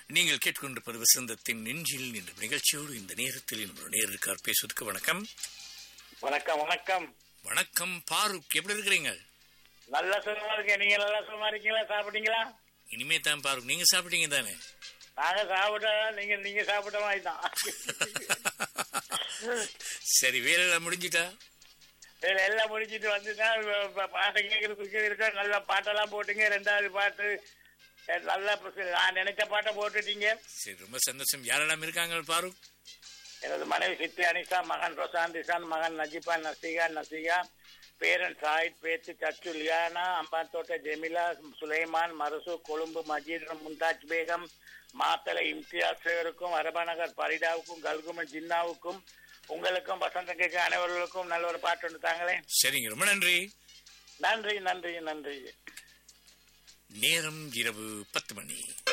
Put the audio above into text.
நீங்கள் கேட்டுக்கொண்டிருப்பது வசந்தத்தின் நெஞ்சில் என்ற நிகழ்ச்சியோடு இந்த நேரத்தில் என்னோட நேருக்கார் பேசுவதற்கு வணக்கம் வணக்கம் வணக்கம் வணக்கம் பாருக் எப்படி இருக்கிறீங்க நல்லா சுகமா இருக்கேன் நீங்க நல்லா சுகமா இருக்கீங்களா சாப்பிட்டீங்களா இனிமே தான் பாருக் நீங்க சாப்பிட்டீங்க தானே நாங்க சாப்பிட்டா நீங்க நீங்க சாப்பிட்ட மாதிரி தான் சரி வேலையெல்லாம் முடிஞ்சிட்டா இதுல எல்லாம் முடிச்சிட்டு வந்துதான் இப்ப பாட்டை கேட்கறதுக்கு இருக்கா நல்ல பாட்டெல்லாம் போட்டுங்க ரெண்டாவது பாட்டு அஹ், நல்ல பு- நான் நினைச்ச பாட்டை போட்டுட்டீங்க சரி ரொம்ப சந்தோஷம் யாரெல்லாம் இருக்காங்க பாருக் எனது மனைவி சித்தி அனிஷா மகன் ரொசாந்த் இசான் மகன் நஜிபா நசிகா நசிகா பேரன் சாயித் பேத்து சச்சு லியானா அம்பாந்தோட்ட ஜெமிலா சுலைமான் மரசு கொழும்பு மஜீத் மும்தாஜ் பேகம் மாத்தலை இம்தியாஸ் சேருக்கும் அரபாநகர் பரிடாவுக்கும் கல்கும ஜின்னாவுக்கும் உங்களுக்கும் வசந்த கேட்க அனைவர்களுக்கும் நல்ல ஒரு பாட்டு ஒன்று தாங்களே சரிங்க ரொம்ப நன்றி நன்றி நன்றி நன்றி நேரம் இரவு பத்து மணி